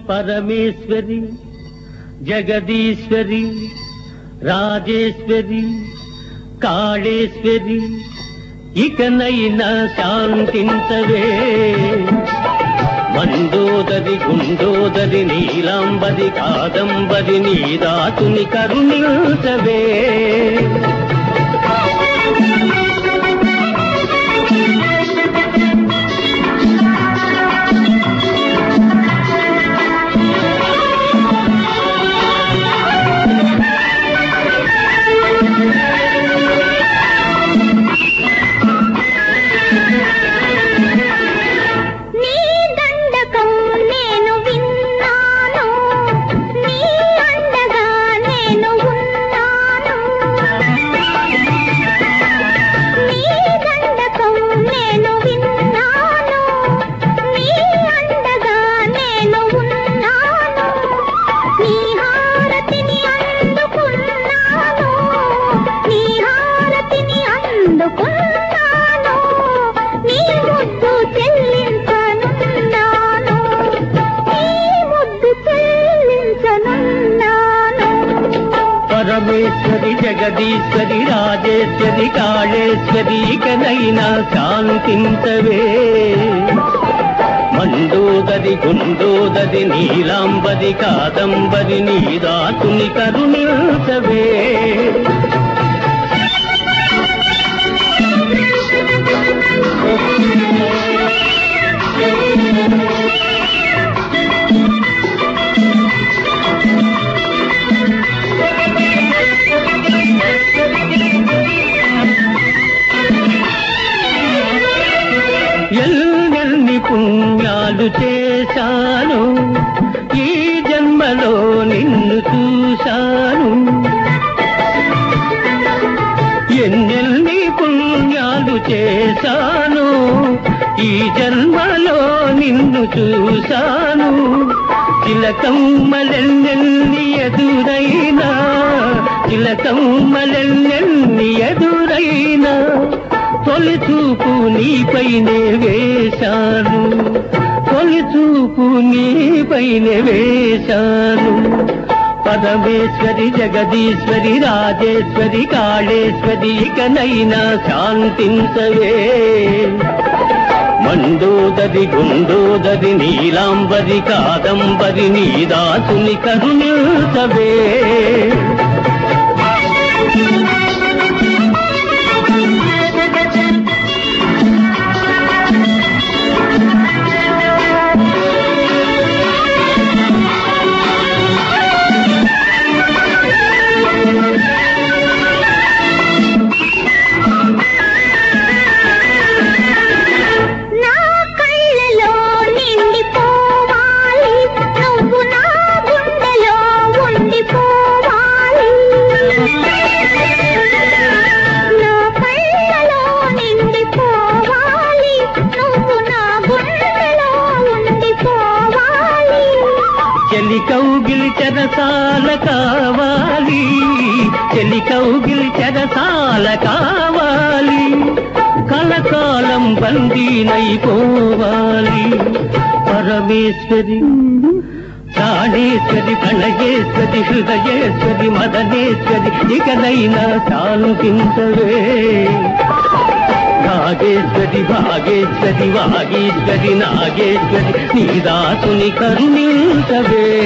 పరమేశ్వరి జగదీశ్వరి రాజేశ్వరి కాళేశ్వరి ఇకనైనా శాంతించవే మందోదరి గుండోదరి నీలాంబరి కాదంబరి నీదాతుని కరుణించవే నీ దండకం నేను విన్నాను నీ అండగా నేను ఉన్నాను నీ దండకం నేను విన్నాను నీ అండగా నేను ఉన్నాను నీ హారతిని అందుకున్నాను నీ హారతిని అందుకున్నాను నీ ముద్దు చెల్లించనున్నాను నీ ముద్దు చెల్లించనున్నాను పరమేశ్వరి జగదీశ్వరి రాజేశ్వరి కాళేశ్వరి ఇకనైనా శాంతించవే మండోదరి గుండోదరి నీలాంబరి కాదంబరి నీదాతుని కరుణించవే ఎల్లెన్ని పుణ్యాలు చేశాను ఈ జన్మలో నిన్ను చూశాను ఎన్నెన్ని పుణ్యాలు చేశాను ఈ జన్మలో నిన్ను చూశాను చిలకమ్మలెన్నెన్ని ఎదురైనా చిలకమ్మలెన్నెన్ని ఎదురైనా తొలి చూపు నీపైనే వేశాను తొలి చూపు నీపైనే వేశాను పరమేశ్వరి జగదీశ్వరి రాజేశ్వరి కాళేశ్వరి ఇకనైనా శాంతించవే మండోదరి గుండోదరి నీలాంబరి కాదంబరి నీదాసుని కరుణించవే నా కళ్ళలో నిండిపోవాలి నువ్వు నా గుండెలో ఉండిపోవాలి నా కళ్ళలో నిండిపోవాలి నువ్వు నా గుండెలో ఉండిపోవాలి చెలి కౌగిలి చెరసాల కావాలి చెలి కౌగిలి చెరసాల కావాలి కలకాలం బందీనైపోవాలి పరమేశ్వరి ప్రాణేశ్వరి ప్రణయేశ్వరి హృదయేశ్వరి మదనేశ్వరి ఇకనైనా శాంతించవే నాగేశ్వరి భాగేశ్వరి వాగేశ్వరి నాగేశ్వరి నీదాసుని కరుణించవే